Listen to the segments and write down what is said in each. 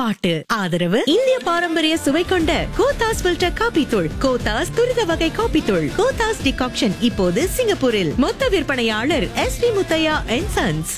பாட்டு ஆதரவு இந்திய பாரம்பரிய சுவை கொண்ட கோத்தாஸ் ஃபில்டர் காபி தூள் கோத்தாஸ் துரித வகை காபி தூள் கோத்தாஸ் டிகாக்ஷன் இப்போது சிங்கப்பூரில் மொத்த விற்பனையாளர் S P Muthiah and sons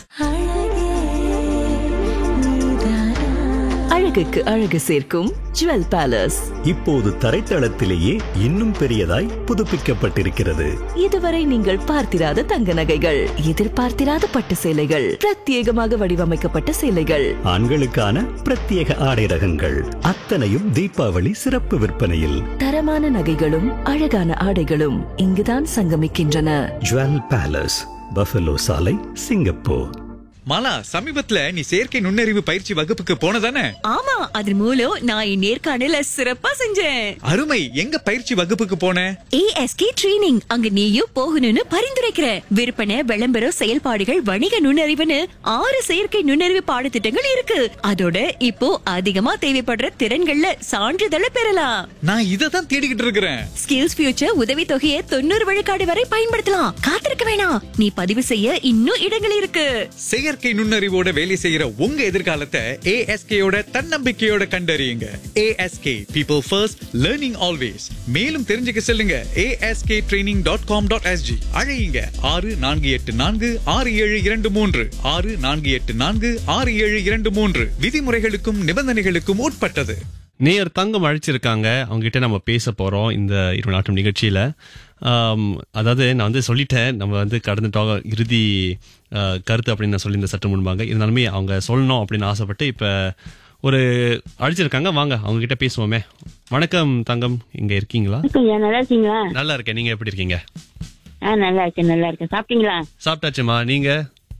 அழகுக்கு அழகு சேர்க்கும் ஜுவல் பேலஸ் இப்போது தரைத்தளத்திலேயே இன்னும் பெரியதாய் புதுப்பிக்கப்பட்டிருக்கிறது இதுவரை நீங்கள் பார்த்திராத தங்க நகைகள் எதிர்பார்த்திராத பட்டு சேலைகள் பிரத்யேகமாக வடிவமைக்கப்பட்ட சேலைகள் ஆண்களுக்கான பிரத்யேக ஆடை ரகங்கள் அத்தனையும் தீபாவளி சிறப்பு விற்பனையில் தரமான நகைகளும் அழகான ஆடைகளும் இங்குதான் சங்கமிக்கின்றன ஜுவல் பேலஸ் பஃபலோ சாலை சிங்கப்பூர் மாலா சமீபத்துல நீ செயற்கை நுண்ணறிவு பயிற்சி வகுப்புக்கு போனதானே ஆமா அது மூலம் நான் என் நேர்காணல சிறப்பா செஞ்சேன் அருமை எங்க பயிற்சி வகுப்புக்கு போன ஏஎஸ்கே ட்ரெய்னிங் அங்க நீயும் போகணும்னு பரிந்துரைக்கிற விற்பனை விளம்பரம் செயல்பாடுகள் வணிக நுண்ணறிவுன்னு ஆறு செயற்கை நுண்ணறிவு பாடத்திட்டங்கள் இருக்கு அதோட இப்போ அதிகமா தேவைப்படுற திறன்கள்ல சான்றிதழை பெறலாம் நான் இதை தான் தேடிக்கிட்டு இருக்கிறேன் ஸ்கில்ஸ் ஃபியூச்சர் உதவி தொகையை தொண்ணூறு விழுக்காடு வரை பயன்படுத்தலாம் காத்திருக்க வேணாம் நீ பதிவு செய்ய இன்னும் இடங்கள் இருக்கு செயற்கை நுண்ணறிவோட வேலை செய்யற உங்க எதிர்காலத்தை ஏஎஸ்கேயோட தன்னம்பிக்கையோட கண்டறியுங்க ASK people first learning always மேலும் தெரிஞ்சுக்க செல்லுங்க ASK training dot com dot SG அழையுங்க ஆறு நான்கு எட்டு நான்கு ஆறு ஏழு இரண்டு மூன்று ஆறு நான்கு எட்டு நான்கு ஆறு ஏழு இரண்டு மூன்று விதிமுறைகளுக்கும் நிபந்தனைகளுக்கும் உட்பட்டது நேயர் தங்கம் அழைச்சிருக்காங்க அவங்க கிட்ட நம்ம பேச போறோம் இந்த இரு நாட்டம் நிகழ்ச்சியில ஆம், அதாவது நான் வந்து சொல்லிட்டேன் நம்ம வந்து கடந்த டாக இறுதி ஆ, கருத்து அப்படின்னு நான் சொல்லியிருந்த சற்று முன்பாக இருந்தாலுமே அவங்க சொல்லணும் அப்படின்னு ஆசைப்பட்டு இப்ப ஒரு அழைச்சிருக்காங்க வாங்க அவங்க கிட்ட பேசுவோமே வணக்கம் தங்கம் இங்க இருக்கீங்களா ஐயா நல்லா இருக்கீங்களா நல்லா இருக்கேன் நீங்க எப்படி இருக்கீங்க ஆ நல்லா இருக்கேன் நல்லா இருக்கேன் சாப்பிட்டீங்களா சாப்பிட்டாச்சுமா நீங்க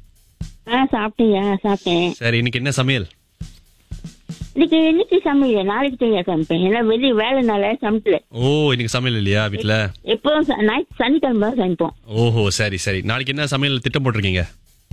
ஆ சாப்பிட்டேயா சாப்பிட்டேன் சரி இன்னைக்கு என்ன சமையல் இன்னைக்கு இன்னைக்கு சமையல நாளைக்கு தான் சமைப்பேன் ஏன்னா வெளியே வேலைனால சமைக்கல ஓ இன்னைக்கு சமையல் இல்லையா வீட்டுல எப்பவும் ச- ஞாயிற்று சனிக்கிழமை தான் சமைப்போம் ஓஹோ சரி சரி நாளைக்கு என்ன சமையல் திட்டம் போட்டிருக்கீங்க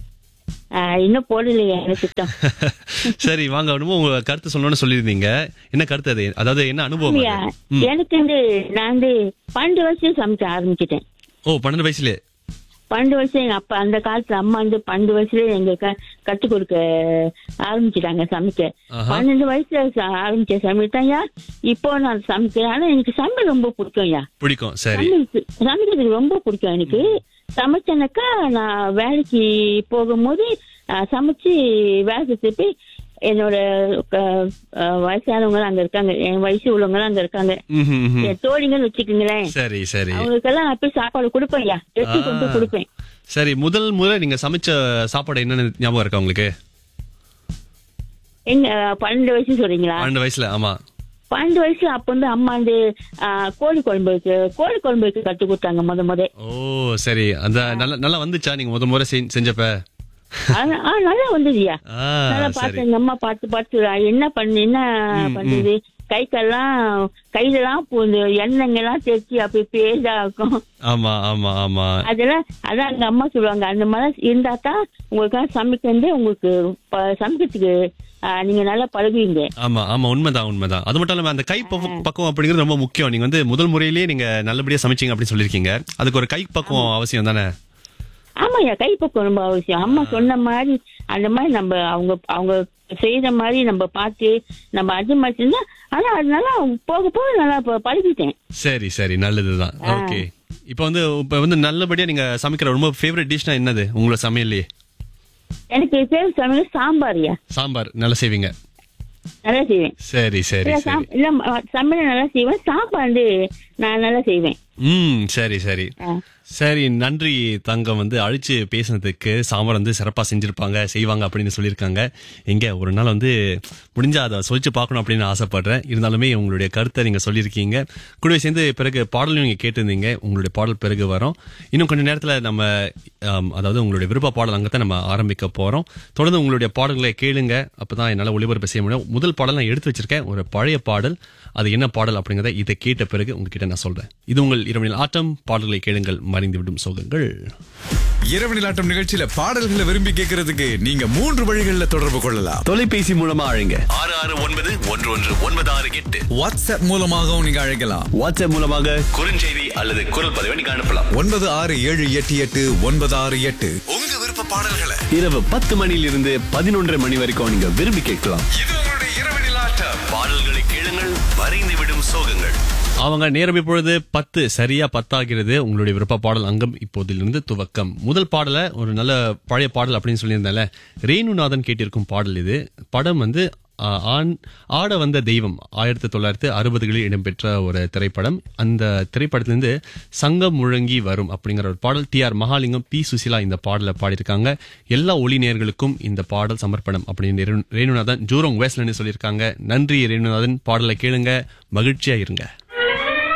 ஆ, இன்னும் போடலையா எனக்கு திட்டம் சரி வாங்க என்னமோ உங்க கருத்து சொல்லணும்னு சொல்லியிருந்தீங்க என்ன கருத்து அது அதாவது என்ன அனுபவம் ஐயா, அது? ம். எனக்கு வந்து நான் வந்து பன்னெண்டு வருஷம் சமைக்க ஆரம்பிச்சிட்டேன் ஓ பன்னெண்டு வயசுல பன்னெண்டு வருஷம் எங்க அப்பா அந்த காலத்துல அம்மா வந்து பன்னெண்டு வயசுல எங்க க- கத்துக் கொடுக்க ஆரம்பிச்சிட்டாங்க சமைக்க ஆஹா. பன்னெண்டு வயசுல ச- ஆரம்பிச்ச சமையல் தான்யா இப்போ நான் சமைக்கிறேன் ஆனா எனக்கு சமையல் ரொம்ப பிடிக்கும்யா பிடிக்கும் சரி சமையலுக்கு சமைக்கிறதுக்கு ரொம்ப பிடிக்கும் எனக்கு சமைச்சேனாக்கா நான் வேலைக்கு போகும்போது அஹ், சமைச்சு வேலைக்கு திருப்பி என்னோட க- அஹ், வயசானவங்க அங்க இருக்காங்க என் வயசு உள்ளவங்க அங்க இருக்காங்க ம்ஹும், ம்ஹும். என் தோழிங்கன்னு வச்சுக்கோங்களேன் சரி சரி அவங்களுக்கெல்லாம் அப்படி சாப்பாடு கொடுப்பேன்யா எடுத்து கொண்டு ஆ. கொடுப்பேன் சரி முதல் முறை நீங்க சமைச்ச சாப்பாடு என்னன்னு ஞாபகம் இருக்கா உங்களுக்கு எங்க அஹ், பன்னெண்டு வயசு சொல்றீங்களா பன்னெண்டு வயசுல ஆமா பன்னெண்டு வயசுல அப்ப வந்து அம்மா வந்து அஹ், கோழி குழம்பு வைக்க கோழி குழம்பு வைக்க கத்து கொடுத்தாங்க முத முத ஓ சரி அந்த நல்லா நல்லா வந்துச்சா நீங்க முத முறை செஞ்ச- செஞ்சப்ப ஆனா- ஆ, நல்லா வந்ததுயா ஆ, நல்லா சரி பார்த்து எங்க அம்மா பார்த்து பார்த்து "ஆ, என்ன பண்ணு என்ன பண்ணுது கை கால்லாம் கையிலலாம் பூந்து எண்ணெங்க எல்லாம் தேய்ச்சி அப்படி பேசா இருக்கும் ஆமா ஆமா ஆமா அதெல்லாம் அதான் எங்க அம்மா சொல்லுவாங்க அந்த மாதிரி இருந்தா தான் உங்களுக்காக சமைக்கிறது உங்களுக்கு ப- சமைக்கிறதுக்கு ஆ, நீங்க நல்லா பழகுவீங்க ஆமா ஆமா உண்மைதான் உண்மைதான் அது மட்டும் இல்லாம அந்த கை பக்குவம் பக்குவம் அப்படிங்கிறது ரொம்ப முக்கியம் நீங்க வந்து முதல் முறையிலேயே நீங்க நல்லபடியா சமைச்சீங்க அப்படின்னு சொல்லிருக்கீங்க அதுக்கு ஒரு கை பக்குவம் அவசியம் தானே ஆமாய்யா கைப்பக்கம் ரொம்ப அவசியம் அம்மா சொன்ன மாதிரி அந்த மாதிரி நம்ம அவங்க அவங்க செய்யற மாதிரி நம்ம பார்த்து நம்ம அது மாதிரி செஞ்சா ஆனா அதனால போக போக நல்லா ப- பழகிட்டேன் சரி சரி நல்லதுதான் ஓகே இப்போ வந்து இப்போ வந்து நல்லபடியா நீங்க சமைக்கிற ரொம்ப ஃபேவரட் டிஷ்னா என்னது உங்களோட சமையல்லையே எனக்கு பேர் சமையல் சாம்பார்யா சாம்பார் நல்லா செய்வீங்க நல்லா செய்வேன் சரி சரி இல்ல, சரி சாம்- இல்ல ம- சமையல் நல்லா செய்வேன் சாப்பாடு வந்து நான் நல்லா செய்வேன் ம் சரி சரி ஆ. சரி நன்றி தங்கம் வந்து அழிச்சு பேசுனதுக்கு சாம்பார் வந்து சிறப்பா செஞ்சிருப்பாங்க செய்வாங்க அப்படின்னு சொல்லியிருக்காங்க எங்க ஒரு நாள் வந்து முடிஞ்சா அதை சொல்லிச்சு பார்க்கணும் அப்படின்னு ஆசைப்படுறேன் இருந்தாலுமே உங்களுடைய கருத்தை நீங்க சொல்லியிருக்கீங்க கூடவே சேர்ந்து பிறகு பாடலும் நீங்க கேட்டிருந்தீங்க உங்களுடைய பாடல் பிறகு வரும் இன்னும் கொஞ்ச நேரத்துல நம்ம ஆம், அதாவது உங்களுடைய விருப்ப பாடல் அங்கத்தான் நம்ம ஆரம்பிக்க போறோம் தொடர்ந்து உங்களுடைய பாடல்களை கேளுங்க அப்பதான் என்னால ஒளிபரப்பு செய்ய முடியும் முதல் பாடல் நான் எடுத்து வச்சிருக்கேன் ஒரு பழைய பாடல் அது என்ன பாடல் அப்படிங்கறத இதை கேட்ட பிறகு உங்ககிட்ட நான் சொல்றேன் இது உங்கள் இரவனில் ஆட்டம் பாடல்களை கேளுங்கள் மறைந்துவிடும் சோகங்கள் இரவு நிலாட்டம் நிகழ்ச்சியில பாடல்களை விரும்பி கேட்கறதுக்கு நீங்க மூன்று வழிகள்ல தொடர்பு கொள்ளலாம் தொலைபேசி மூலமா அழைங்க ஆறு ஆறு ஒன்பது ஒன்று ஒன்று ஒன்பது ஆறு எட்டு வாட்ஸ்அப் மூலமாகவும் நீங்க அழைக்கலாம் வாட்ஸ்அப் மூலமாக குறுஞ்செய்தி அல்லது குரல் பதிவை நீங்க அனுப்பலாம் ஒன்பது ஆறு ஏழு எட்டு எட்டு ஒன்பது ஆறு எட்டு உங்க விருப்ப பாடல்களை இரவு பத்து மணியிலிருந்து பதினொன்றரை மணி வரைக்கும் நீங்க விரும்பி கேட்கலாம் இது உங்களுடைய இரவு நிலாட்டம் கீதங்கள் வரைந்துவிடும் சோகங்கள் அவங்க நேரம் இப்பொழுது பத்து சரியா பத்தாகிறது உங்களுடைய விருப்ப பாடல் அங்கம் இப்போதிலிருந்து துவக்கம் முதல் பாடல ஒரு நல்ல பழைய பாடல் அப்படின்னு சொல்லியிருந்தால ரேணுநாதன் கேட்டிருக்கும் பாடல் இது படம் வந்து ஆ, ஆண் ஆட வந்த தெய்வம் ஆயிரத்தி தொள்ளாயிரத்தி அறுபதுகளில் இடம்பெற்ற ஒரு திரைப்படம் அந்த திரைப்படத்திலிருந்து சங்கம் முழங்கி வரும் அப்படிங்கிற ஒரு பாடல் T R Mahalingam P Susheela இந்த பாடலை பாடியிருக்காங்க எல்லா ஒளி நேயர்களுக்கும் இந்த பாடல் சமர்ப்பணம் அப்படின்னு ரேணு- ரேணுநாதன் ஜூரோங் வேஸ்லன்னு சொல்லியிருக்காங்க நன்றி ரேணுநாதன் பாடலை கேளுங்க மகிழ்ச்சியா இருங்க